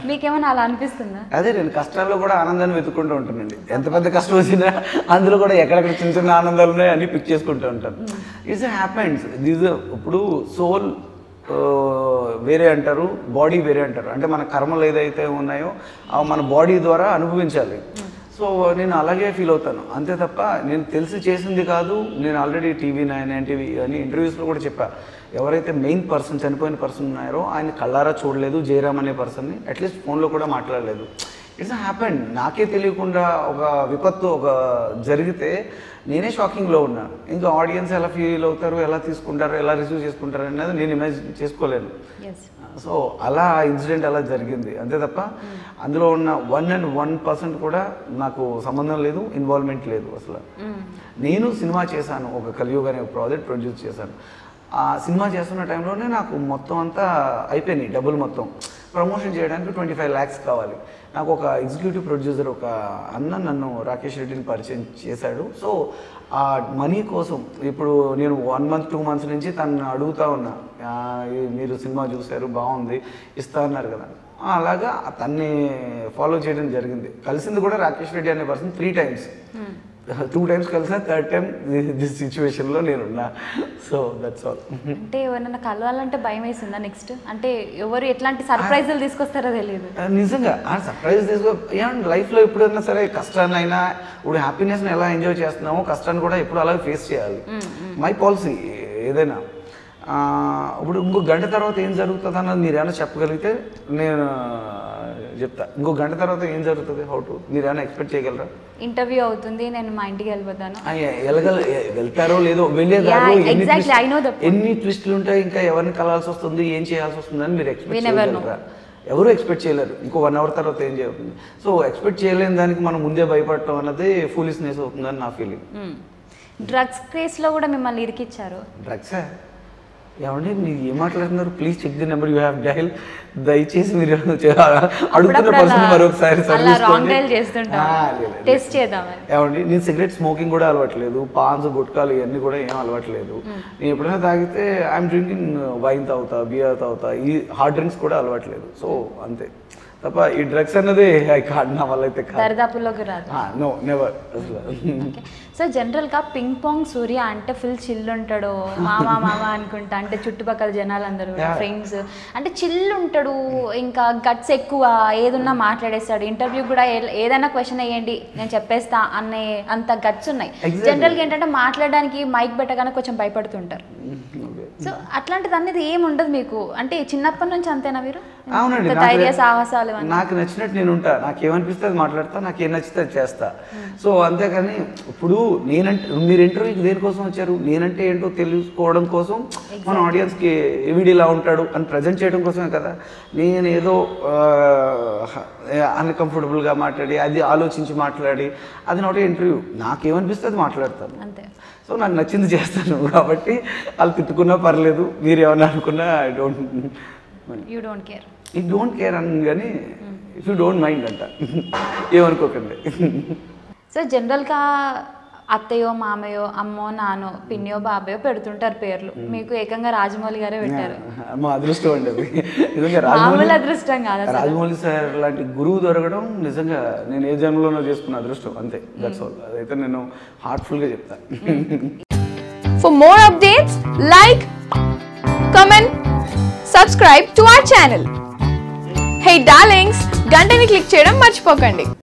మీకేమైనా అలా అనిపిస్తుందా అదే నేను కష్టాల్లో కూడా ఆనందాన్ని వెతుక్కుంటూ ఉంటానండి ఎంత పెద్ద కష్టం వచ్చినా అందులో కూడా ఎక్కడెక్కడ చిన్న చిన్న ఆనందాలు ఉన్నాయి అన్ని పిక్ చేసుకుంటూ ఉంటాను ఇట్స్ హ్యాపెన్స్ దీస్ ఇప్పుడు సోల్ వేరే అంటారు బాడీ వేరే అంటారు అంటే మన కర్మలు ఏదైతే ఉన్నాయో అవి మన బాడీ ద్వారా అనుభవించాలి సో నేను అలాగే ఫీల్ అవుతాను అంతే తప్ప నేను తెలిసి చేసింది కాదు నేను ఆల్రెడీ టీవీ నైన్ ఎన్టీవీ అని ఇంటర్వ్యూస్లో కూడా చెప్పా ఎవరైతే మెయిన్ పర్సన్ చనిపోయిన పర్సన్ ఉన్నారో ఆయన కళ్ళారా చూడలేదు జయరామ్ అనే పర్సన్ని అట్లీస్ట్ ఫోన్లో కూడా మాట్లాడలేదు ఇట్స్ హ్యాపెన్ నాకే తెలియకుండా ఒక విపత్తు ఒక జరిగితే నేనే షాకింగ్లో ఉన్నా ఇంకా ఆడియన్స్ ఎలా ఫీల్ అవుతారు ఎలా తీసుకుంటారు ఎలా రిసీవ్ చేసుకుంటారు అనేది నేను ఇమాజిన్ చేసుకోలేను ఎస్ సో అలా ఇన్సిడెంట్ అలా జరిగింది అంతే తప్ప అందులో ఉన్న వన్ అండ్ వన్ పర్సెంట్ కూడా నాకు సంబంధం లేదు ఇన్వాల్వ్మెంట్ లేదు అసలు నేను సినిమా చేశాను ఒక కలియుగ్ అనే ప్రాజెక్ట్ ప్రొడ్యూస్ చేశాను ఆ సినిమా చేస్తున్న టైంలోనే నాకు మొత్తం అంతా అయిపోయినాయి డబ్బులు మొత్తం ప్రమోషన్ చేయడానికి ట్వంటీ ఫైవ్ ల్యాక్స్ కావాలి నాకు ఒక ఎగ్జిక్యూటివ్ ప్రొడ్యూసర్ ఒక అన్న నన్ను రాకేష్ రెడ్డిని పరిచయం చేశాడు సో ఆ మనీ కోసం ఇప్పుడు నేను వన్ మంత్ టూ మంత్స్ నుంచి తను అడుగుతా ఉన్నా ఆ, ఈ- మీరు సినిమా చూశారు బాగుంది ఇస్తా అన్నారు కదా ఆ, అలాగా తన్ని ఫాలో చేయడం జరిగింది కలిసింది కూడా రాకేష్ రెడ్డి అనే person three times two times కలిసిన థర్డ్ టైం దిస్ సిచ్యువేషన్లో నేనున్నా సో దట్స్ ఆల్ అంటే ఎవరైనా కలవాలంటే భయం వేసిందా నెక్స్ట్ అంటే ఎవరు ఎట్లాంటి సర్ప్రైజులు తీసుకొస్తారో తెలియదు నిజంగా ఆ సర్ప్రైజ్ తీసుకో ఏమంటే లైఫ్లో ఎప్పుడైనా సరే కష్టాన్ని అయినా ఇప్పుడు హ్యాపీనెస్ని ఎలా ఎంజాయ్ చేస్తున్నామో కష్టాన్ని కూడా ఎప్పుడు అలాగే ఫేస్ చేయాలి మై పాలసీ ఏదైనా ఆ, ఇప్పుడు ఇంకో గంట తర్వాత ఏం జరుగుతుంది అన్నది మీరు ఏమైనా చెప్పగలిగితే నేను చెప్తా ఇంకో గంట తర్వాత ఏం జరుగుతుంది హౌ టు మీరు ఏమైనా ఎక్స్పెక్ట్ చేయగలరా ఇంటర్వ్యూ అవుతుంది నేను మా ఇంటికి వెళ్ళిపోతాను ఆ, ఎ- ఎలగల ఎ- వెళ్తారో లేదో వెళ్ళే Yeah, దారిలో ఎన్ని exactly, twist- I know the point. ఎన్ని ట్విస్టులు ఉంటాయి ఇంకా ఎవరిని కలాల్సి వస్తుంది ఏం చేయాల్సి వస్తుంది అని మీరు ఎక్స్పెక్ట్ We never know. చేయగలరా ఎవరు ఎక్స్పెక్ట్ చేయలేరు ఇంకో వన్ అవర్ తర్వాత ఏం జరుగుతుంది సో ఎక్స్పెక్ట్ చేయలేని దానికి మనం ముందే భయపడటం అన్నది ఫూలిస్నెస్ అవుతుందని నా ఫీలింగ్ డ్రగ్స్ కేసులో కూడా మిమ్మల్ని ఇరికిచ్చారు డ్రగ్సా ఏమండి మీరు ఏం మాట్లాడుతున్నారు please check the number you have dial దయచేసి మీరు అడుగుతున్న అప్పుడప్పుడు పర్సన్ అలా- మరొకసారి అలా service రాంగ్ కోండి. డైల్ చేస్తుంటాం ఆ, లేదు, లేదు. టెస్ట్ చేద్దామని ఏమండి నేను సిగరెట్ స్మోకింగ్ కూడా అలవాట్లేదు పాన్స్ గుట్కాలు ఇవన్నీ కూడా ఏం అలవాట్లేదు నేను ఎప్పుడైనా తాగితే ఐఎమ్ డ్రింకింగ్ వైన్ తాగుతా బియర్ తాగుతా ఈ హార్డ్ డ్రింక్స్ కూడా అలవాట్లేదు సో అంతే తప్ప ఈ డ్రగ్స్ అన్నది ఐ కాదు నా వల్ల అయితే కాదు దరిదాపుల్లోకి రాదు నో నెవర్ అసలు సో జనరల్గా పింగ్ పాంగ్ సూర్య అంటే ఫుల్ చిల్ ఉంటాడు మామా మామా అనుకుంటా అంటే చుట్టుపక్కల జనాలందరూ Yeah. ఫ్రెండ్స్ అంటే చిల్ ఉంటాడు ఇంకా గట్స్ ఎక్కువ ఏదున్నా మాట్లాడేస్తాడు ఇంటర్వ్యూ కూడా ఏ- ఏదైనా క్వశ్చన్ వేయండి నేను చెప్పేస్తా అనే అంత గట్స్ ఉన్నాయి Exactly. జనరల్గా ఏంటంటే మాట్లాడడానికి మైక్ పెట్టగానే కొంచెం భయపడుతుంటారు సో అట్లాంటిది అనేది ఏం ఉండదు మీకు అంటే చిన్నప్పటి నుంచి అంతేనా మీరు అవునండి ఇంత నాకు- ధైర్య సాహసాలు అని నాకు నచ్చినట్టు నేను ఉంటా నాకు ఏమనిపిస్తే అది మాట్లాడతా నాకు ఏం నచ్చితే అది చేస్తా సో అంతేకాని ఇప్పుడు నేనంటే మీరు ఇంటర్వ్యూకి దేనికోసం వచ్చారు నేనంటే ఏంటో తెలుసుకోవడం కోసం మన ఆడియన్స్కి వీడు ఇలా ఉంటాడు అని ప్రజెంట్ చేయడం కోసమే కదా నేను ఏదో అన్కంఫర్టబుల్గా మాట్లాడి అది ఆలోచించి మాట్లాడి అది నాట్ ఇంటర్వ్యూ నాకేమనిపిస్తే అది మాట్లాడతాను అంతే సో నాకు నచ్చింది చేస్తాను కాబట్టి వాళ్ళు తిట్టుకున్నా పర్లేదు మీరు ఏమన్నా అనుకున్నా I don't you don't care ఈ డోంట్ కేర్ అని కానీ ఇఫ్ యూ డోంట్ మైండ్ అంట ఏమనుకోకండి సో జనరల్గా అత్తయ్యో మామయ్యో అమ్మో నానో పిన్నో బాబాయో పెడుతుంటారు పేర్లు మీకు ఏకంగా రాజమౌళి గారే పెట్టారు మా అదృష్టం అండి అది నిజంగా మామూలు రాజమౌళి అదృష్టం కాదు అసలు రాజమౌళి సార్ లాంటి గురువు దొరకడం నిజంగా నేను ఏ జన్మలోనో చేసుకున్న అదృష్టం అంతే దట్స్ ఆల్ అదైతే నేను హార్ట్ఫుల్గా చెప్తాను For more updates, like, comment, subscribe to our channel. Hey darlings, గంటని click చేయడం మర్చిపోకండి